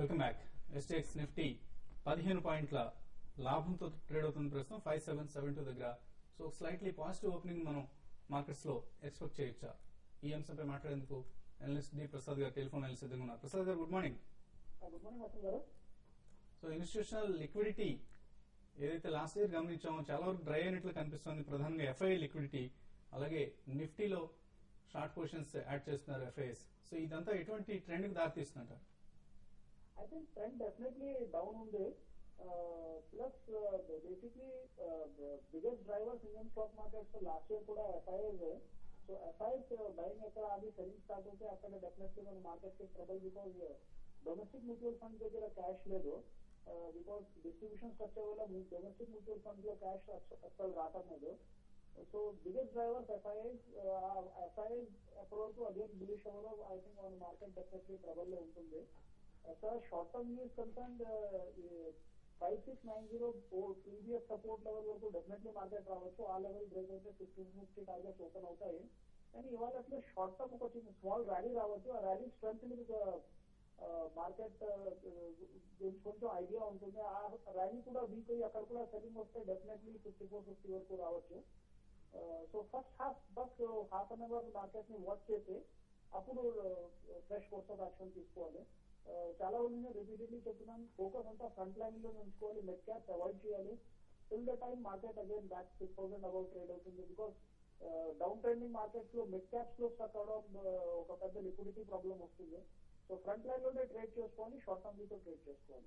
Welcome back ఎస్టెక్స్ Nifty పదిహేను పాయింట్ల లాభంతో ట్రేడ్ అవుతుంది ప్రస్తుతం ఫైవ్ సెవెన్ సెవెన్ టూ దగ్గర సో స్లైట్లీ పాజిటివ్ ఓపెనింగ్ మనం మార్కెట్స్ లో ఎక్స్పెక్ట్ చేయొచ్చా ఈ అంశంపై మాట్లాడేందుకు అనలిస్ట్ డి ప్రసాద్ గారు టెలిఫోన్ లైన్ సిద్ధంగా ఉన్నారు Prasad garu good morning good morning Vasanth garu so institutional liquidity ఏదైతే లాస్ట్ ఇయర్ గమనించామో చాలా వరకు డ్రై అయినట్లు కనిపిస్తుంది ప్రధానంగా ఎఫ్ఐ లిక్విడిటీ అలాగే నిఫ్టీలో షార్ట్ పొజిషన్స్ యాడ్ చేస్తున్నారు ఎఫ్ఐఎస్ సో ఇదంతా ఎటువంటి ట్రెండ్ కి దారితీస్తుందంటారు I think trend definitely down ఉంది plus basically biggest drivers Indian stock markets last year కూడా ఎఫ్ఐఎస్ సో ఎఫ్ఐఎస్ బయింగ్ ఎక్కడ అది సెల్లింగ్ స్టార్ట్ అవుతే అక్కడ డెఫినెట్లీ మన మార్కెట్ కి trouble because domestic mutual fund దగ్గర క్యాష్ లేదు బికాస్ డిస్ట్రిబ్యూషన్స్ వచ్చే వల్ల డొమెస్టిక్ మ్యూచువల్ ఫండ్ లో క్యాష్ అసలు రావటం లేదు so biggest drivers FIs FIs అప్పటివరకు అగేన్ బిలిష్ అవ్వడం ఐ థింక్ మన మార్కెట్ డెఫినెట్లీ ట్రబుల్ లో ఉంటుంది sir short term news concern five six nine zero previous support level వరకు డెఫినెట్లీ మార్కెట్ రావచ్చు ఆ లెవెల్ బ్రేక్ అయితే ఫిఫ్టీన్ ఫిఫ్టీ టార్గెట్స్ ఓపెన్ అవుతాయి కానీ ఇవాళ అట్లా షార్ట్ టర్మ్ ఒక చిన్న స్మాల్ ర్యాలీ రావచ్చు ఆ ర్యాలీ స్ట్రెంత్ మీకు మార్కెట్ గురించి కొంచెం ఐడియా ఉంటుంది ఆ ర్యాలీ కూడా వీక్ అయ్యి అక్కడ కూడా సెల్లింగ్ వస్తే డెఫినెట్లీ ఫిఫ్టీ ఫోర్ ఫిఫ్టీ వరకు రావచ్చు so first half bus half an hour market ని వాచ్ చేసి అప్పుడు ఫ్రెష్ కోర్స్ ఆఫ్ యాక్షన్ తీసుకోవాలి చాలా రోజులు నేను రిపీటెడ్లీ చెప్తున్నాను ఫోకస్ అంతా ఫ్రంట్ లైన్ లో ఉంచుకోవాలి మెడ్ క్యాప్స్ అవాయిడ్ చేయాలి till the time market again back six thousand about trade అవుతుంది బికాస్ డౌన్ ట్రెండింగ్ మార్కెట్స్ లో మిడ్ క్యాప్స్ లో స్టక్ అవడం ఒక పెద్ద లిక్విడిటీ ప్రాబ్లం వస్తుంది సో ఫ్రంట్ లైన్ లోనే ట్రేడ్ చేసుకోవాలి షార్ట్ టర్మ్ తో ట్రేడ్ చేసుకోవాలి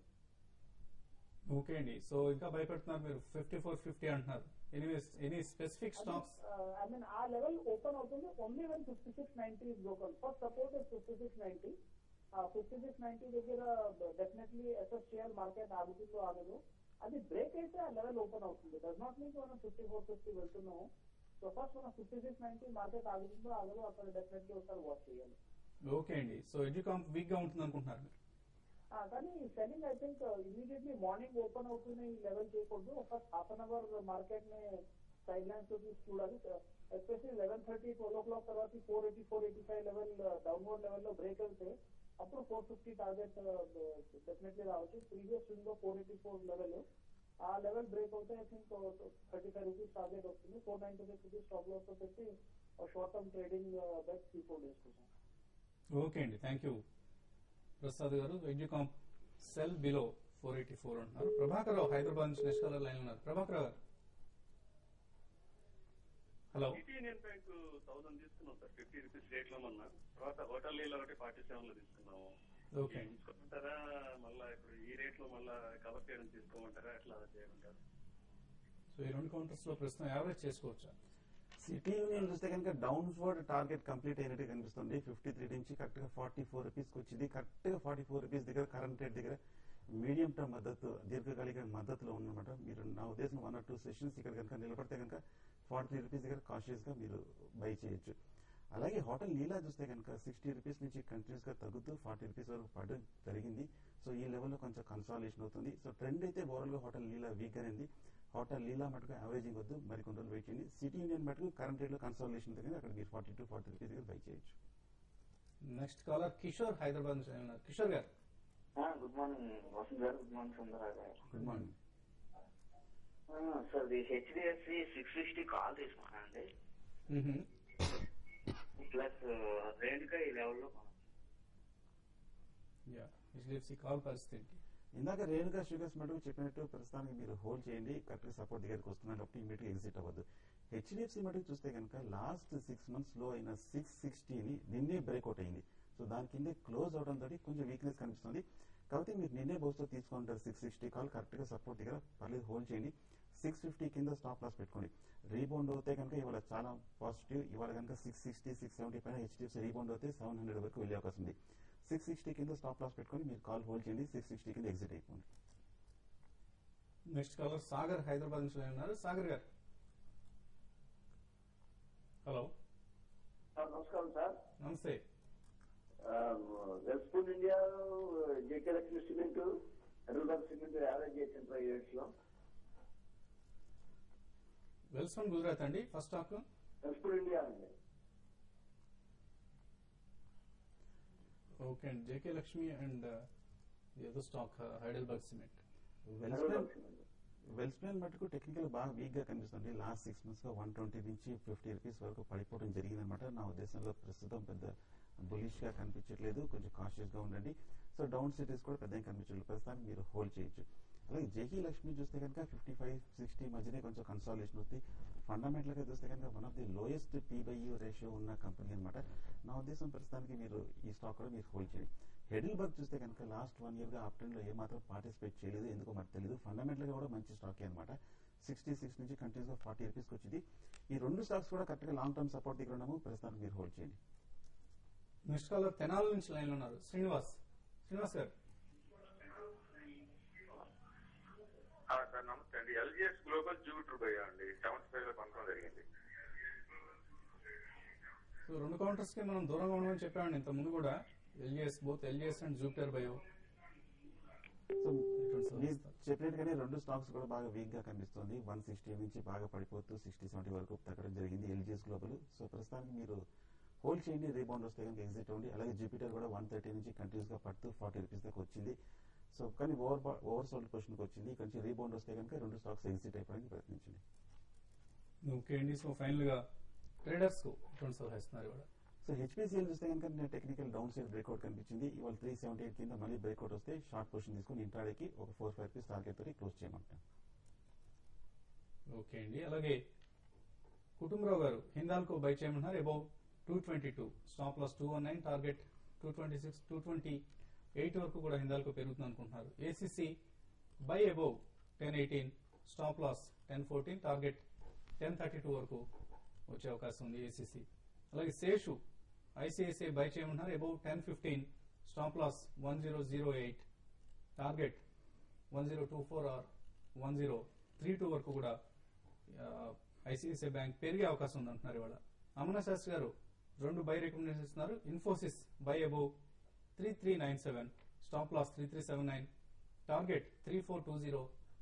ఓకే అండి సో ఇంకా భయపెడుతున్నారు మీరు ఫిఫ్టీ ఫోర్ ఫిఫ్టీ అంటున్నారు anyways any specific stocks I mean ఆ లెవెల్ ఓపెన్ అవుతుంది only one fifty six ninety is broken first support is fifty six ninety ఆ ఫిఫ్టీ సిక్స్ నైన్టీ దగ్గర డెఫినెట్లీ అసెస్ చేయాలి మార్కెట్ ఆగుతుందో ఆగదు అది బ్రేక్ అయితే ఆ లెవెల్ ఓపెన్ అవుతుంది డస్ నాట్ మీన్ మనం ఫిఫ్టీ ఫోర్ ఫిఫ్టీ వెళ్తున్నాము సో ఫస్ట్ మనం ఫిఫ్టీ సిక్స్ నైన్టీ మార్కెట్ ఆగుతుందో ఆగదు అక్కడ డెఫినెట్లీ ఒకసారి వాచ్ చేయాలి ఓకే అండి సో ఎడ్యుకాంప్ వీక్ గా ఉంటుంది అనుకుంటున్నారు మీరు ఆ, కానీ selling I think immediately morning open అవుతున్న ఈ లెవెల్ చేయకూడదు ఒక హాఫ్ అన్ అవర్ మార్కెట్ ని సైడ్ లైన్స్ లో తీసి చూడాలి especially eleven thirty twelve o'clock తర్వాత four eighty four eighty five level downward level లో బ్రేక్ వెళ్తే అప్పుడు ఫోర్ ఫిఫ్టీ టార్గెట్ డెఫినెట్లీ రావచ్చు ప్రీవియస్ స్వింగ్ లో ఫోర్ ఎయిటీ ఫోర్ లెవెల్ ఆ లెవెల్ బ్రేక్ అవుతే I think thirty five rupees target వస్తుంది four ninety five rupees stop loss తో పెట్టి short term trading best three four days కోసం okay అండి thank you Prasad garu Educomp sell below four eighty four అంటున్నారు ప్రభాకర్ రావు హైదరాబాద్ నుంచి next colour line ఉన్నారు Prabhakar Rao garu hello City Union Bank thousand తీసుకున్నాం sir fifty rupees rate లో మొన్న తర్వాత హోటల్ లీలో ఒకటి ఫార్టీ సెవెన్ లో తీసుకున్నాము ఓకే ఉంచుకోమంటారా మళ్ళా ఇప్పుడు ఈ రేట్ లో మళ్ళా కవర్ చేయడం తీసుకోమంటారా ఎట్లా చేయమంటారు సో ఈ రెండు కౌంటర్స్ లో ప్రస్తుతం యావరేజ్ చేసుకోవచ్చా సిటీ యూనియన్ చూస్తే కనుక డౌన్ వర్డ్ టార్గెట్ కంప్లీట్ అయినట్టు కనిపిస్తుంది ఫిఫ్టీ త్రీ నుంచి కరెక్ట్ గా ఫార్టీ ఫోర్ రూపీస్ కి వచ్చింది కరెక్ట్ గా ఫార్టీ ఫోర్ రూపీస్ దగ్గర కరెంట్ రేట్ దగ్గర మీడియం టర్మ్ మద్దతు దీర్ఘకాలిక మద్దతులో ఉన్నమాట మీరు నా ఉద్దేశం వన్ ఆర్ టూ సెషన్స్ ఇక్కడ కనుక నిలబడితే కనుక ఫార్టీ త్రీ రూపీస్ దగ్గర కాన్షియస్ గా మీరు బై చేయొచ్చు అలాగే హోటల్ లీలా చూస్తే కనుక సిక్స్టీ రూపీస్ నుంచి కంటిన్యూస్ గా తగ్గుతూ ఫార్టీ రూపీస్ వరకు పడడం జరిగింది సో ఈ లెవెల్లో కొంచెం కన్సాలేషన్ అవుతుంది సో ట్రెండ్ అయితే ఓవరాల్ గా హోటల్ లీలా వీక్ అనేది హోటల్ లీలా మటుకు యావరేజింగ్ వద్దు మరి కొన్ని రోజులు వెయిట్ చేయండి సిటీ యూనియన్ మటుకు కరెంట్ రేట్ లో కన్సాలేషన్ దగ్గర అక్కడ మీరు ఫార్టీ టు ఫార్టీ రూపీస్ దగ్గర బై చేయొచ్చు నెక్స్ట్ కాలర్ కిషోర్ హైదరాబాద్ నుంచి లైన్ ఉన్నారు కిషోర్ గారు గుడ్ మార్నింగ్ వసంత్ గారు good morning Sundara garu good morning sir HDFC six sixty call తీసుకున్నానండి మ్హూ. ప్లస్ రేణుక ఈ లెవెల్లో కొనాలి. యా హెచ్డిఎఫ్సి కాల్ పరిస్థితి ఏంటి? ఇందాక రేణుకా షుగర్స్ మటుకు చెప్పినట్టు ప్రస్తుతానికి మీరు హోల్డ్ చేయండి కరెక్ట్ గా సపోర్ట్ దగ్గరికి వస్తున్నారు కాబట్టి ఇమీడియట్ గా ఎగ్జిట్ అవ్వద్దు హెచ్డిఎఫ్సి మటుకు చూస్తే కనుక లాస్ట్ సిక్స్ మంత్స్ లో అయిన సిక్స్ సిక్స్టీని నిన్నే బ్రేక్అవుట్ అయింది సో దాని కిందే క్లోజ్ అవడం తోటి కొంచెం వీక్నెస్ కనిపిస్తుంది కాబట్టి మీరు నిన్నే బౌస్తో తీసుకుంటారు సిక్స్ సిక్స్టీ కాల్ కరెక్ట్ గా సపోర్ట్ దగ్గర పర్లేదు హోల్డ్ చేయండి సిక్స్ ఫిఫ్టీ కింద స్టాప్ లాస్ పెట్టుకోండి రీబౌండ్ అవుతే కనుక ఇవాళ చాలా పాజిటివ్ ఇవాళ కనుక సిక్స్ సిక్స్టీ సిక్స్ సెవెంటీ పైన హెచ్డిఎఫ్సి రీబౌండ్ అవుతే సెవెన్ హండ్రెడ్ వరకు వెళ్ళే అవకాశం ఉంది సిక్స్ సిక్స్టీ కింద స్టాప్ లాస్ పెట్టుకొని మీరు కాల్ హోల్డ్ చేయండి సిక్స్ సిక్స్టీ కింద ఎగ్జిట్ అయిపోండి నెక్స్ట్ కాలర్ సాగర్ హైదరాబాద్ నుంచి లైన్ ఉన్నారు సాగర్ గారు హలో సార్ నమస్కారం సార్ నమస్తే Welspun India JK Lakshmi cement Hyderabad cement average చేసిన ప్రైవేట్స్ లో వెల్స్ఫన్ గుజరాత్ అండి ఫస్ట్ స్టాక్ వెల్స్పూన్ ఇండియా అండి ఓకే అండి జేకే లక్ష్మి అండ్ ఏదో stock Heidelberg cement Welspun Welspun మటుకు టెక్నికల్ బాగా వీక్ గా కనిపిస్తుంది లాస్ట్ సిక్స్ మంత్స్ గా వన్ ట్వంటీ నుంచి ఫిఫ్టీ రూపీస్ వరకు పడిపోవడం జరిగిందన్నమాట నా ఉద్దేశంలో ప్రస్తుతం పెద్ద బులిష్ గా కనిపించట్లేదు కొంచెం కాషియస్ గా ఉండండి సో డౌన్ సిటీస్ కూడా పెద్ద కనిపించలేదు ప్రస్తుతానికి మీరు హోల్డ్ చేయొచ్చు అలాగే జేహీ లక్ష్మి చూస్తే కనుక ఫిఫ్టీ ఫైవ్ సిక్స్టీ మధ్యనే కొంచెం కన్సాలేషన్ వస్తుంది ఫండమెంటల్ గా చూస్తే కనుక one of the lowest P by E ratio ఉన్న కంపెనీ అనమాట నా ఉద్దేశం ప్రస్తుతానికి మీరు ఈ స్టాక్ కూడా మీరు హోల్డ్ చేయండి హెడిల్బర్గ్ చూస్తే కనుక లాస్ట్ వన్ ఇయర్ గా అప్ ట్రెండ్ లో ఏమాత్రం పార్టిసిపేట్ చేయలేదు ఎందుకో మనకు తెలియదు ఫండమెంటల్ గా కూడా మంచి స్టాక్ అనమాట సిక్స్టీ సిక్స్ నుంచి కంటిన్యూస్ గా ఫార్టీ రూపీస్ వచ్చింది ఈ రెండు స్టాక్స్ కూడా కరెక్ట్ గా లాంగ్ టర్మ్ సపోర్ట్ దగ్గర ఉన్నాము ప్రస్తుతానికి మీరు హోల్డ్ చేయండి నెక్స్ట్ కాలర్ తెనాల నుంచి లైన్ లో ఉన్నారు శ్రీనివాస్ శ్రీనివాస్ గారు ఆ, సార్ నమస్తే అండి ఎల్జిఎస్ గ్లోబల్ జూపిటర్ బై అండి సెవెంటీ ఫైవ్ లో కొనడం జరిగింది సో రెండు కౌంటర్స్ కి మనం దూరంగా ఉండమని చెప్పామండి ఇంత ముందు కూడా LGS both LGS and Jupiter bio so మీరు చెప్పినట్టుగానే రెండు స్టాక్స్ కూడా బాగా వీక్ గా కనిపిస్తుంది వన్ సిక్స్టీ నుంచి బాగా పడిపోతూ సిక్స్టీ సెవెంటీ వరకు తగ్గడం జరిగింది ఎల్జిఎస్ గ్లోబల్ సో ప్రస్తుతానికి మీరు హోల్డ్ చేయండి రీబౌండ్ వస్తే కనుక ఎగ్జిట్ అవ్వండి అలాగే జూపిటర్ కూడా వన్ థర్టీ నుంచి కంటిన్యూస్ గా పడుతూ ఫార్టీ రూపీస్ దాకా వచ్చింది సో కానీ ఓవర్ ఓవర్ సోల్డ్ పొజిషన్కి వచ్చింది కొంచెం రీబౌండ్ వస్తే కనుక రెండు స్టాక్స్ ఎగ్జిట్ అయిపోవడానికి ప్రయత్నించండి ఓకే అండి సో ఫైనల్ గా ట్రేడర్స్ కు ఎటువంటి సలహా ఇస్తున్నారు ఇవాళ సో హెచ్పిసిఎల్ చూస్తే కనుక నేను టెక్నికల్ డౌన్ సైడ్ బ్రేక్అవుట్ కనిపించింది ఇవాళ త్రీ సెవెంటీ ఎయిట్ కింద మళ్ళీ బ్రేక్అవుట్ వస్తే షార్ట్ పొజిషన్ తీసుకుని ఇంట్రాడేకి ఒక ఫోర్ ఫైవ్ రూపీస్ టార్గెట్ తోటి క్లోజ్ చేయమంటాను ఓకే అండి అలాగే కుటుంబరావు గారు హిందాల్కో బై చేయమన్నారు above two twenty two stop loss two one nine target two twenty six two twenty eight వరకు కూడా హిందాల్కో పెరుగుతుంది అనుకుంటున్నారు ACC buy above ten eighteen stop loss ten fourteen target ten thirty two వరకు వచ్చే అవకాశం ఉంది ఏసీసీ అలాగే శేషు ఐసిఐసిఐ బై చేయమన్నారు above ten fifteen stop loss one zero zero eight target one zero two four or one zero three two వరకు కూడా ICICI bank పెరిగే అవకాశం ఉంది అంటున్నారు ఇవాళ అమన శాస్త్రి గారు రెండు బై రికమెండేషన్ ఇస్తున్నారు Infosys buy above three three nine seven stop loss three three seven nine target three four two zero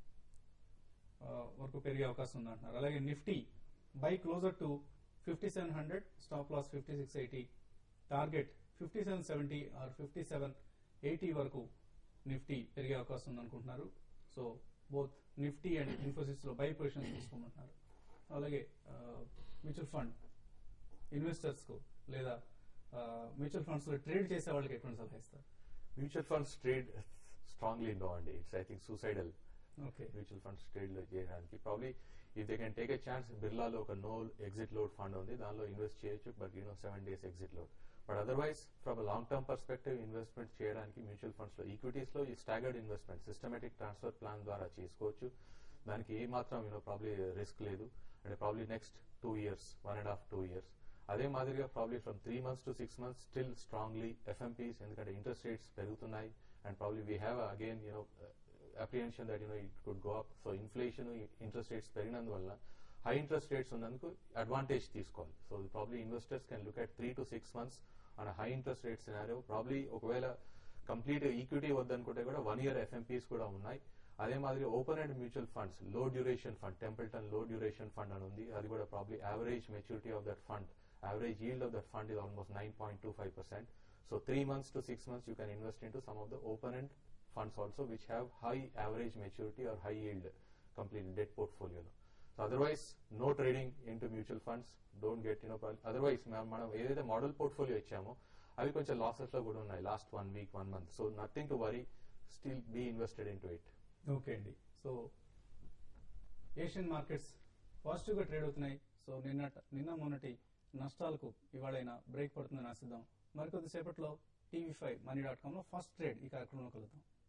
వరకు పెరిగే అవకాశం ఉంది అంటున్నారు అలాగే Nifty buy closer to fifty seven hundred stop loss fifty six eighty target fifty seven seventy or fifty seven eighty వరకు Nifty పెరిగే అవకాశం ఉంది అనుకుంటున్నారు so both Nifty and Infosys లో బై పొజిషన్ తీసుకోమంటున్నారు అలాగే మ్యూచువల్ ఫండ్ ఇన్వెస్టర్స్ కు లేదా mutual funds లో ట్రేడ్ చేసే వాళ్ళకి ఎటువంటి సలహా ఇస్తారు mutual funds trade strongly no అండి it's I think suicidal okay mutual funds trade లో చేయడానికి probably if they can take a chance బిర్లాలో ఒక నో ఎగ్జిట్ లోడ్ ఫండ్ ఉంది దానిలో ఇన్వెస్ట్ చేయొచ్చు but you know seven days exit load but otherwise from long term perspective investment చేయడానికి mutual funds లో equities లో ఈ staggered investment systematic transfer plan ద్వారా చేసుకోవచ్చు దానికి ఏ మాత్రం యూనో ప్రాబ్లీ రిస్క్ లేదు అంటే probably next two years one and half two years అదే మాదిరిగా probably from three months to six months still strongly FMPs ఎందుకంటే ఇంట్రెస్ట్ రేట్స్ పెరుగుతున్నాయి and probably we have again you know apprehension that you know it could go up so inflation interest rates పెరిగినందువల్ల high interest rates ఉన్నందుకు advantage తీసుకోవాలి so probably investors can look at three to six months and high interest rate scenario probably ఒకవేళ complete equity వద్దనుకుంటే కూడా one year FMPs కూడా ఉన్నాయి అదే మాదిరి ఓపెన్ అండ్ మ్యూచువల్ ఫండ్స్ లో డ్యూరేషన్ ఫండ్ టెంపుల్టన్ లో డ్యూరేషన్ ఫండ్ అని ఉంది అది కూడా probably average maturity of that fund average yield of that fund is almost 9.25%. So three months to six months you can invest into some of the open-end funds also which have high average maturity or high yield complete debt portfolio. So otherwise no trading into mutual funds. Don't get you know prob- otherwise మనం మనం ఏదైతే model portfolio ఇచ్చామో అవి కొంచెం losses లో కూడా ఉన్నాయి last one week one month so nothing to worry still be invested in to it okay అండి సో ఏషియన్ మార్కెట్స్ పాజిటివ్ గా ట్రేడ్ అవుతున్నాయి సో నిన్న నిన్న మొన్నటి నష్టాలకు ఇవాళైనా బ్రేక్ పడుతుందని ఆశిద్దాం మరికొద్దిసేపట్లో TV five money dot com లో ఫస్ట్ ట్రేడ్ ఈ కార్యక్రమంలో కలుద్దాం